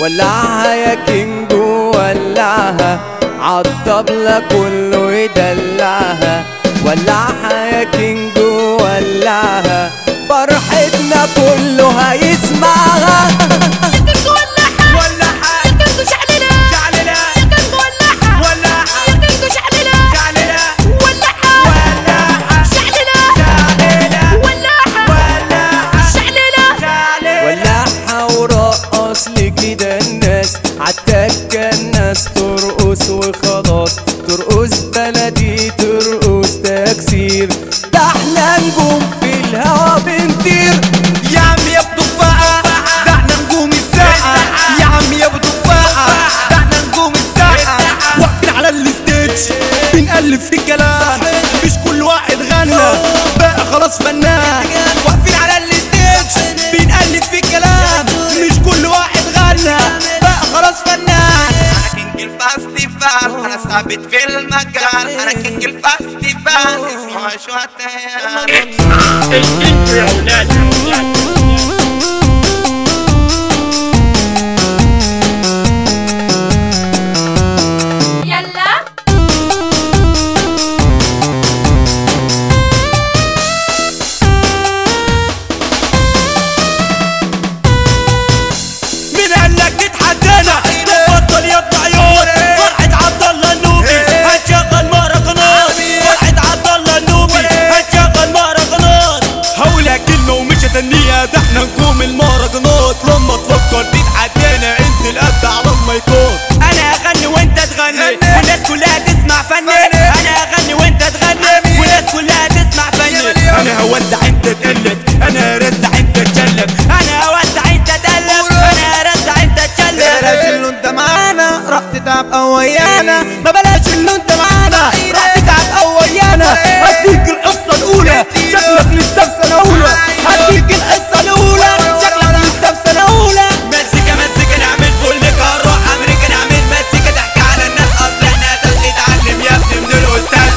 ولعها يا كينجو ولعها عالطبلة كله يدلعها ولعها يا كينجو ولعها فرحتنا كله هيسمعها كنت ولعها ولعها يا كنت شعللة شعللة يا كنت ولعها ولعها يا كنت شعللة شعللة ولعها ولعها شعللة شعللة ولعها ولعها شعللة ولعها ورقص لي كده الناس عالتكة الناس ترقص وخلاص ترقص بلدي ترقص تكسير ده احنا نجوم في الهوا بنطير يا عم يا ابو ضفاعة ده احنا نجوم الساعة يا عم يا ابو ضفاعة ده احنا نجوم الساعة واقفين على الستيج بنقلب في الكلام مش كل واحد غنى بقى خلاص فنان واقفين على الستيج بنقلب في الكلام مش كل واحد غنى بقى خلاص فنان انا كينج الفاستيفال انا ثابت في المكان انا كينج الفاستيفال اسمه شو التيار انتوا يا اولاد يا اولاد يلا مين قال لك اتحدانا بطل يا ابن عيون فرحة عبد الله النوبي هنشغل مهرجانات فرحة عبد الله النوبي هنشغل مهرجانات هقولها كلمة ومش هتنيها ده احنا نجوم المهرجانات لما تفكر تتحدانا انزل قد على المايكات انا اغني وانت تغني والناس كلها تسمع فني انا اغني وانت تغني والناس كلها تسمع فني انا هودع انت تقلد انا هرزع انت تشلب انا هودع انت تقلب انا هرزع انت تشلب بلاش اللي انت معانا راح تتعب او ويانا ما بلاش اللي انت معانا راح تتعب او ويانا هديك القصه الاولى شكلك لسه في سنه اولى هديك القصه الاولى شكلك لسه في سنه اولى مزيكا مزيكا نعمل فول نروح امريكا نعمل مزيكا تحكي على الناس اصل احنا تتعلم يا ابني من الاستاذ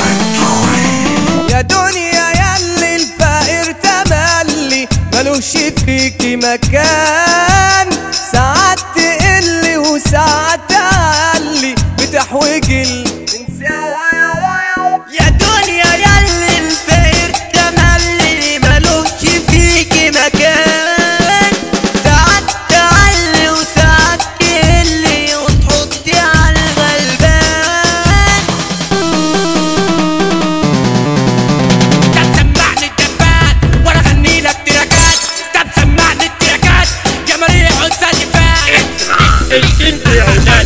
يا دنيا ياللي الفقير تملي ملوش فيكي مكان ساعات تقل وساعات تعلي بتحوج الانسان يا دنيا ياللي الفقير تملي ملوش فيكي مكان ساعات تعلي وساعات تقلي وتحطي على الغلبان طب سمعني الدبات وانا اغني لك تراكات طب سمعني التراكات جمالية حسن فات انتوا يا اولاد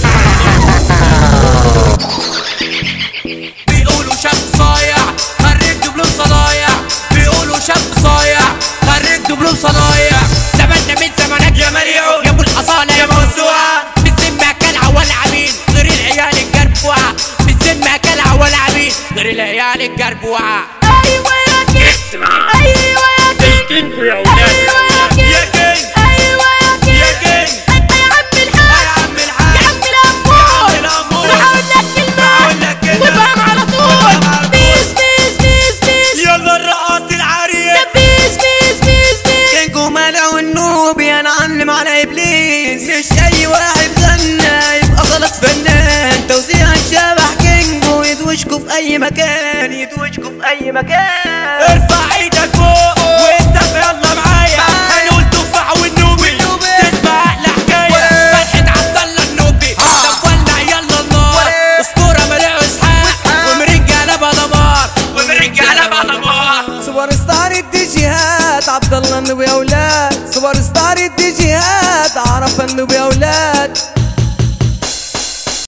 بيقولوا شاب صايع خريج دبلوم صنايع بيقولوا شاب صايع خريج دبلوم صنايع زماننا من زمانك يا مريعو يا ابو الحصانه يا موسوعه بالذمه كلعه ولا عبيد غير العيال الجربوعه بالذمه كلعه ولا عبيد غير العيال الجربوعه ايوه يا كينج ايوه يا كينج انتوا يا اولاد ايوه يا كينج يا كينج ايوه يا يا كينج كينج انت يا عم الحاج يا عم الحاج يا عم الامور يا عم الأمور. راح اقول لك كلمه هقول لك كلمة. وافهم على وافهم طول على طول. بيس بيس بيس بيس يلا الرقاص العريس بيس بيس بيس بيس كينجو ملعو النوبي انا علم على ابليس مش اي واحد غنى يبقى خلاص فنان توزيع الشبح كينجو يدوشكوا في اي مكان يدوشكوا في اي مكان ارفع ايدك فوق وانت يلا معايا هنقول تفاح والنوبي تسمع احلى حكايه فتحة عبد الله النوبي طب ولع يلا النار اسطوره مليعو اسحاق ومرنجة قلبها دمار ومرنجة قلبها دمار سوبر ستار الديجيهات عبد الله النبي اولاد سوبر ستار الديجيهات عرف النبي اولاد